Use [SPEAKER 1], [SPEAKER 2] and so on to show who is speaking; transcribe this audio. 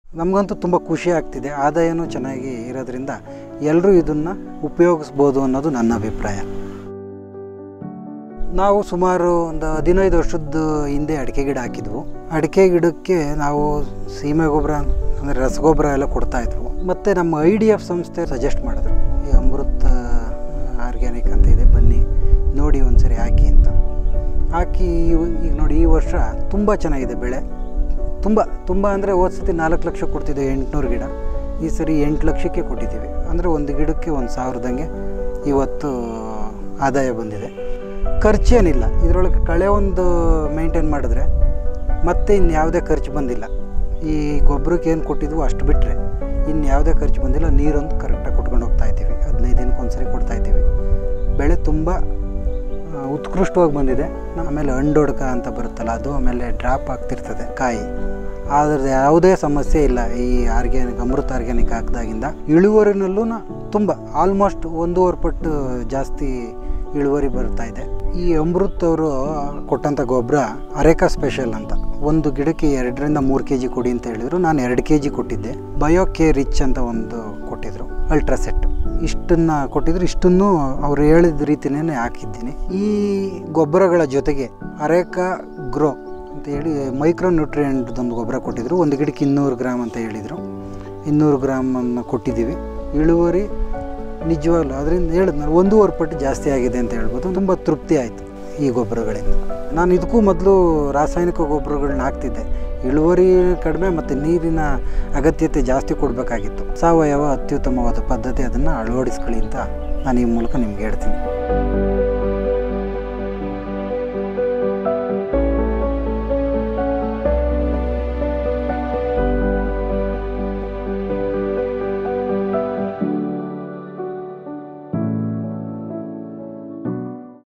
[SPEAKER 1] ನಮಗಂತೂ ತುಂಬ ಖುಷಿ ಆಗ್ತಿದೆ ಆದಾಯನೂ ಚೆನ್ನಾಗಿ ಇರೋದ್ರಿಂದ ಎಲ್ಲರೂ ಇದನ್ನು ಉಪಯೋಗಿಸ್ಬೋದು ಅನ್ನೋದು ನನ್ನ ಅಭಿಪ್ರಾಯ ನಾವು ಸುಮಾರು ಒಂದು ಹದಿನೈದು ವರ್ಷದ ಹಿಂದೆ ಅಡಿಕೆ ಗಿಡ ಹಾಕಿದ್ವು ಅಡಿಕೆ ಗಿಡಕ್ಕೆ ನಾವು ಸೀಮೆ ಗೊಬ್ಬರ ಅಂದರೆ ರಸಗೊಬ್ಬರ ಎಲ್ಲ ಕೊಡ್ತಾ ಇದ್ವು ಮತ್ತು ನಮ್ಮ ಐ ಡಿ ಎಫ್ ಸಂಸ್ಥೆ ಸಜೆಸ್ಟ್ ಮಾಡಿದ್ರು ಈ ಅಮೃತ್ ಆರ್ಗ್ಯಾನಿಕ್ ಅಂತ ಇದೆ ಬನ್ನಿ ನೋಡಿ ಒಂದ್ಸರಿ ಹಾಕಿ ಅಂತ ಹಾಕಿ ಇವ್- ಈಗ ನೋಡಿ ಈ ವರ್ಷ ತುಂಬ ಚೆನ್ನಾಗಿದೆ ಬೆಳೆ ತುಂಬ ತುಂಬ ಅಂದರೆ ಹೋದ ಸತಿ ನಾಲ್ಕು ಲಕ್ಷ ಕೊಡ್ತಿದ್ದೆ ಎಂಟುನೂರು ಗಿಡ ಈ ಸರಿ ಎಂಟು ಲಕ್ಷಕ್ಕೆ ಕೊಟ್ಟಿದ್ದೀವಿ ಅಂದರೆ ಒಂದು ಗಿಡಕ್ಕೆ ಒಂದು ಸಾವಿರದಂಗೆ ಇವತ್ತು ಆದಾಯ ಬಂದಿದೆ ಖರ್ಚೇನಿಲ್ಲ ಇದರೊಳಗೆ ಕಳೆ ಒಂದು ಮೇಂಟೈನ್ ಮಾಡಿದ್ರೆ ಮತ್ತೆ ಇನ್ನು ಯಾವುದೇ ಖರ್ಚು ಬಂದಿಲ್ಲ ಈ ಗೊಬ್ಬರಕ್ಕೆ ಏನು ಕೊಟ್ಟಿದ್ವು ಅಷ್ಟು ಬಿಟ್ಟರೆ ಇನ್ನು ಯಾವುದೇ ಖರ್ಚು ಬಂದಿಲ್ಲ ನೀರೊಂದು ಕರೆಕ್ಟಾಗಿ ಕೊಟ್ಕೊಂಡು ಹೋಗ್ತಾ ಇದ್ದೀವಿ ಹದಿನೈದು ದಿನಕ್ಕೆ ಒಂದ್ಸರಿ ಕೊಡ್ತಾ ಇದ್ದೀವಿ ಬೆಳೆ ತುಂಬ ಆ, ಉತ್ಕೃಷ್ಟವಾಗಿ ಬಂದಿದೆ ಆಮೇಲೆ ಹಣ್ಣೊಡ್ಕ ಅಂತ ಬರುತ್ತಲ್ಲ ಅದು ಆಮೇಲೆ ಡ್ರಾಪ್ ಆಗ್ತಿರ್ತದೆ ಕಾಯಿ ಅದ್ರದ್ದು ಯಾವುದೇ ಸಮಸ್ಯೆ ಇಲ್ಲ ಈ ಆರ್ಗ್ಯಾನಿಕ್ ಅಮೃತ ಆರ್ಗ್ಯಾನಿಕ್ ಹಾಕಿದಾಗಿಂದ ಇಳುವರಿನಲ್ಲೂ ತುಂಬ ಆಲ್ಮೋಸ್ಟ್ ಒಂದೂವರೆ ಪಟ್ಟು ಜಾಸ್ತಿ ಇಳುವರಿ ಬರ್ತಾ ಇದೆ ಈ ಅಮೃತ್ ಅವರು ಕೊಟ್ಟಂಥ ಗೊಬ್ಬರ ಅರೇಕಾ ಸ್ಪೆಷಲ್ ಅಂತ ಒಂದು ಗಿಡಕ್ಕೆ ಎರಡರಿಂದ ಮೂರು ಕೆ ಜಿ ಕೊಡಿ ಅಂತ ಹೇಳಿದ್ರು ನಾನು ಎರಡು ಕೆ ಜಿ ಕೊಟ್ಟಿದ್ದೆ ಬಯೋ ಕೆ ರಿಚ್ ಅಂತ ಒಂದು ಕೊಟ್ಟಿದ್ರು ಅಲ್ಟ್ರಾಸೆಟ್ ಇಷ್ಟನ್ನು ಕೊಟ್ಟಿದ್ರು ಇಷ್ಟನ್ನು ಅವ್ರು ಹೇಳಿದ ರೀತಿನೇ ಹಾಕಿದ್ದೀನಿ ಈ ಗೊಬ್ಬರಗಳ ಜೊತೆಗೆ ಅರೇಕಾ ಗ್ರೋ ಅಂತ ಹೇಳಿ ಮೈಕ್ರೋ ನ್ಯೂಟ್ರಿಯೆಂಟ್ದೊಂದು ಗೊಬ್ಬರ ಕೊಟ್ಟಿದ್ರು ಒಂದು ಗಿಡಕ್ಕೆ ಇನ್ನೂರು ಗ್ರಾಮ್ ಅಂತ ಹೇಳಿದರು ಇನ್ನೂರು ಗ್ರಾಮನ್ನು ಕೊಟ್ಟಿದ್ದೀವಿ ಇಳುವರಿ ನಿಜವಾಗ್ಲೂ ಅದರಿಂದ ಹೇಳಿದ್ ನಾನು ಒಂದೂವರೆ ಪಟ್ಟು ಜಾಸ್ತಿ ಆಗಿದೆ ಅಂತ ಹೇಳ್ಬೋದು ತುಂಬ ತೃಪ್ತಿ ಆಯಿತು ಈ ಗೊಬ್ಬರಗಳಿಂದ ನಾನು ಇದಕ್ಕೂ ಮೊದಲು ರಾಸಾಯನಿಕ ಗೊಬ್ಬರಗಳನ್ನ ಹಾಕ್ತಿದ್ದೆ ಇಳುವರಿ ಕಡಿಮೆ ಮತ್ತು ನೀರಿನ ಅಗತ್ಯತೆ ಜಾಸ್ತಿ ಕೊಡಬೇಕಾಗಿತ್ತು ಸಾವಯವ ಅತ್ಯುತ್ತಮವಾದ ಪದ್ಧತಿ ಅದನ್ನು ಅಳವಡಿಸ್ಕೊಳ್ಳಿ ಅಂತ ನಾನು ಈ ಮೂಲಕ ನಿಮ್ಗೆ ಹೇಳ್ತೀನಿ